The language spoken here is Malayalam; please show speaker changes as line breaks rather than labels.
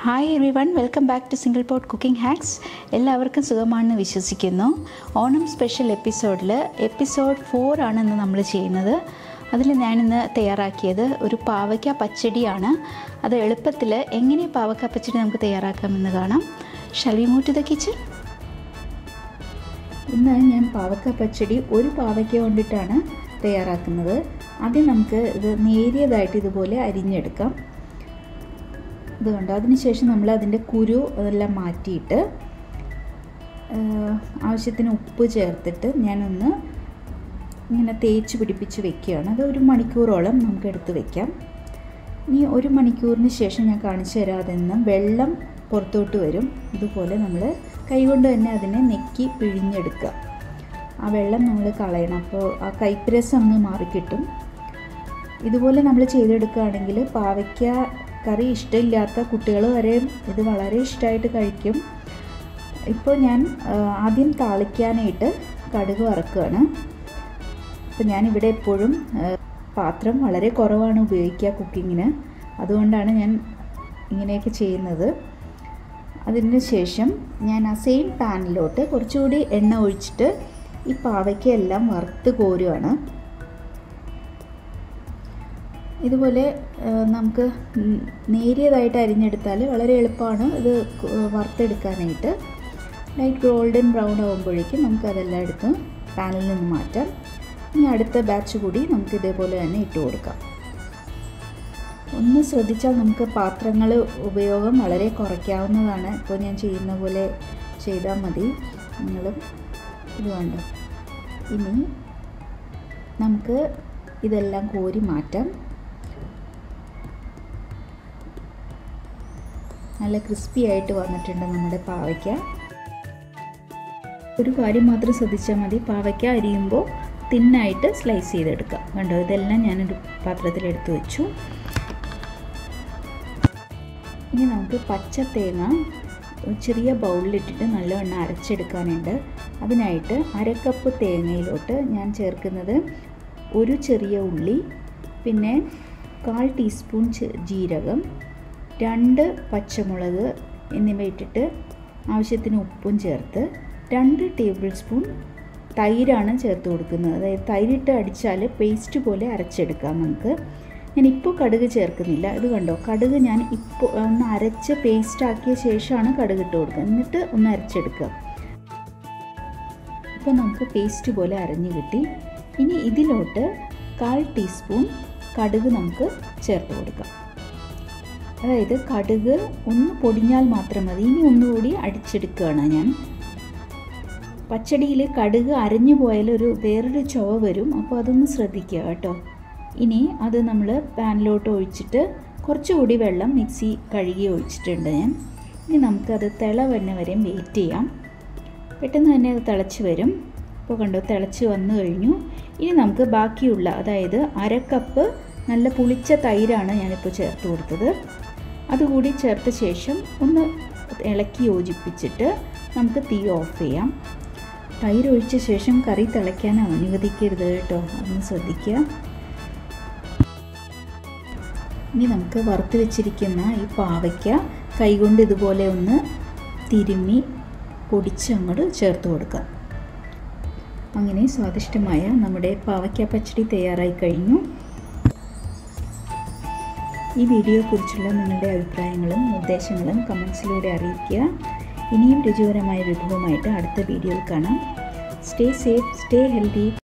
hi everyone welcome back to single pot cooking hacks എല്ലാവർക്കും സുഖമാണെന്ന് വിശ്വസിക്കുന്നു ഓണം സ്പെഷ്യൽ എപ്പിസോഡിൽ എപ്പിസോഡ് ഫോർ ആണ് ഇന്ന് നമ്മൾ ചെയ്യുന്നത് അതിൽ ഞാനിന്ന് തയ്യാറാക്കിയത് ഒരു പാവയ്ക്ക പച്ചടിയാണ് അത് എളുപ്പത്തിൽ എങ്ങനെ പാവയ്ക്ക പച്ചടി നമുക്ക് തയ്യാറാക്കാമെന്ന് കാണാം shall we move to the kitchen ഇന്ന് ഞാൻ പാവയ്ക്ക പച്ചടി ഒരു പാവയ്ക്ക കൊണ്ടിട്ടാണ് തയ്യാറാക്കുന്നത് ആദ്യം നമുക്ക് ഇത് നേരിയതായിട്ട് ഇതുപോലെ അരിഞ്ഞെടുക്കാം ഇത് കണ്ടോ അതിനുശേഷം നമ്മൾ അതിൻ്റെ കുരു അതെല്ലാം മാറ്റിയിട്ട് ആവശ്യത്തിന് ഉപ്പ് ചേർത്തിട്ട് ഞാനൊന്ന് ഇങ്ങനെ തേച്ച് പിടിപ്പിച്ച് വെക്കുകയാണ് അത് ഒരു മണിക്കൂറോളം നമുക്ക് എടുത്ത് വെക്കാം ഇനി ഒരു മണിക്കൂറിന് ശേഷം ഞാൻ കാണിച്ചു തരാം അതെന്ന് വെള്ളം പുറത്തോട്ട് വരും ഇതുപോലെ നമ്മൾ കൈകൊണ്ട് തന്നെ അതിനെ നെക്കി പിഴിഞ്ഞെടുക്കുക ആ വെള്ളം നമ്മൾ കളയണം അപ്പോൾ ആ കൈപ്പരസം അങ്ങ് മാറിക്കിട്ടും ഇതുപോലെ നമ്മൾ ചെയ്തെടുക്കുകയാണെങ്കിൽ പാവയ്ക്ക കറി ഇഷ്ടമില്ലാത്ത കുട്ടികൾ വരെ ഇത് വളരെ ഇഷ്ടമായിട്ട് കഴിക്കും ഇപ്പോൾ ഞാൻ ആദ്യം താളിക്കാനായിട്ട് കടുക് വറക്കുകയാണ് അപ്പോൾ ഞാനിവിടെ എപ്പോഴും പാത്രം വളരെ കുറവാണ് ഉപയോഗിക്കുക കുക്കിങ്ങിന് അതുകൊണ്ടാണ് ഞാൻ ഇങ്ങനെയൊക്കെ ചെയ്യുന്നത് അതിന് ശേഷം ഞാൻ ആ സെയിം പാനിലോട്ട് കുറച്ചുകൂടി എണ്ണ ഒഴിച്ചിട്ട് ഈ പാവയ്ക്കയെല്ലാം വറുത്ത് കോരുകയാണ് ഇതുപോലെ നമുക്ക് നേരിയതായിട്ട് അരിഞ്ഞെടുത്താൽ വളരെ എളുപ്പമാണ് ഇത് വറുത്തെടുക്കാനായിട്ട് ലൈറ്റ് ഗോൾഡൻ ബ്രൗൺ ആകുമ്പോഴേക്കും നമുക്ക് അതെല്ലാം എടുത്ത് പാനിൽ നിന്ന് മാറ്റാം ഇനി അടുത്ത ബാച്ച് കൂടി നമുക്ക് ഇതേപോലെ തന്നെ ഇട്ട് കൊടുക്കാം ഒന്ന് ശ്രദ്ധിച്ചാൽ നമുക്ക് പാത്രങ്ങൾ ഉപയോഗം വളരെ കുറയ്ക്കാവുന്നതാണ് ഇപ്പോൾ ഞാൻ ചെയ്യുന്ന പോലെ ചെയ്താൽ മതി നിങ്ങൾ ഇത് വേണ്ട ഇനി നമുക്ക് ഇതെല്ലാം കോരി മാറ്റാം നല്ല ക്രിസ്പി ആയിട്ട് വന്നിട്ടുണ്ട് നമ്മുടെ പാവയ്ക്ക ഒരു കാര്യം മാത്രം ശ്രദ്ധിച്ചാൽ മതി പാവയ്ക്ക അരിയുമ്പോൾ തിന്നായിട്ട് സ്ലൈസ് ചെയ്തെടുക്കാം കണ്ടോ ഇതെല്ലാം ഞാനൊരു പാത്രത്തിലെടുത്ത് വെച്ചു ഇനി നമുക്ക് പച്ച തേങ്ങ ചെറിയ ബൗളിലിട്ടിട്ട് നല്ലവണ്ണം അരച്ചെടുക്കാനുണ്ട് അതിനായിട്ട് അരക്കപ്പ് തേങ്ങയിലോട്ട് ഞാൻ ചേർക്കുന്നത് ഒരു ചെറിയ ഉള്ളി പിന്നെ കാൽ ടീസ്പൂൺ ജീരകം രണ്ട് പച്ചമുളക് എന്നിവ ഇട്ടിട്ട് ആവശ്യത്തിന് ഉപ്പും ചേർത്ത് രണ്ട് ടേബിൾ സ്പൂൺ തൈരാണ് ചേർത്ത് കൊടുക്കുന്നത് അതായത് തൈരിട്ട് അടിച്ചാൽ പേസ്റ്റ് പോലെ അരച്ചെടുക്കാം നമുക്ക് ഞാൻ ഇപ്പോൾ കടുക് ചേർക്കുന്നില്ല ഇത് കണ്ടോ കടുക് ഞാൻ ഇപ്പോൾ ഒന്ന് അരച്ച് പേസ്റ്റ് ആക്കിയ ശേഷമാണ് കടുക് ഇട്ട് കൊടുക്കുക എന്നിട്ട് ഒന്ന് അരച്ചെടുക്കുക ഇപ്പോൾ നമുക്ക് പേസ്റ്റ് പോലെ അരഞ്ഞു കിട്ടി ഇനി ഇതിലോട്ട് കാൽ ടീസ്പൂൺ കടുക് നമുക്ക് ചേർത്ത് കൊടുക്കാം അതായത് കടുക് ഒന്ന് പൊടിഞ്ഞാൽ മാത്രം മതി ഇനി ഒന്നുകൂടി അടിച്ചെടുക്കുകയാണ് ഞാൻ പച്ചടിയിൽ കടുക് അരഞ്ഞു പോയാൽ ഒരു വേറൊരു ചുവ വരും അപ്പോൾ അതൊന്ന് ശ്രദ്ധിക്കുക കേട്ടോ ഇനി അത് നമ്മൾ പാനിലോട്ട് ഒഴിച്ചിട്ട് കുറച്ചുകൂടി വെള്ളം മിക്സി കഴുകി ഒഴിച്ചിട്ടുണ്ട് ഞാൻ ഇനി നമുക്കത് തിള വന്ന വരെയും വെയിറ്റ് ചെയ്യാം പെട്ടെന്ന് തന്നെ അത് തിളച്ച് വരും ഇപ്പോൾ കണ്ടോ തിളച്ച് വന്നു കഴിഞ്ഞു ഇനി നമുക്ക് ബാക്കിയുള്ള അതായത് അരക്കപ്പ് നല്ല പുളിച്ച തൈരാണ് ഞാനിപ്പോൾ ചേർത്ത് കൊടുത്തത് അതുകൂടി ചേർത്ത ശേഷം ഒന്ന് ഇളക്കി യോജിപ്പിച്ചിട്ട് നമുക്ക് തീ ഓഫ് ചെയ്യാം തൈര് ഒഴിച്ച ശേഷം കറി തിളയ്ക്കാൻ അനുവദിക്കരുത് കേട്ടോ അതൊന്ന് ശ്രദ്ധിക്കുക ഇനി നമുക്ക് വറുത്ത് വെച്ചിരിക്കുന്ന ഈ പാവയ്ക്ക കൈകൊണ്ട് ഇതുപോലെ ഒന്ന് തിരുമ്മി പൊടിച്ച് അങ്ങോട്ട് ചേർത്ത് കൊടുക്കാം അങ്ങനെ സ്വാദിഷ്ടമായ നമ്മുടെ പാവയ്ക്ക പച്ചടി തയ്യാറായി കഴിഞ്ഞു ഈ വീഡിയോയെക്കുറിച്ചുള്ള നിങ്ങളുടെ അഭിപ്രായങ്ങളും നിർദ്ദേശങ്ങളും കമൻസിലൂടെ അറിയിക്കുക ഇനിയും രുചികരമായ വിഭവമായിട്ട് അടുത്ത വീഡിയോയിൽ കാണാം സ്റ്റേ സേഫ് സ്റ്റേ ഹെൽത്തി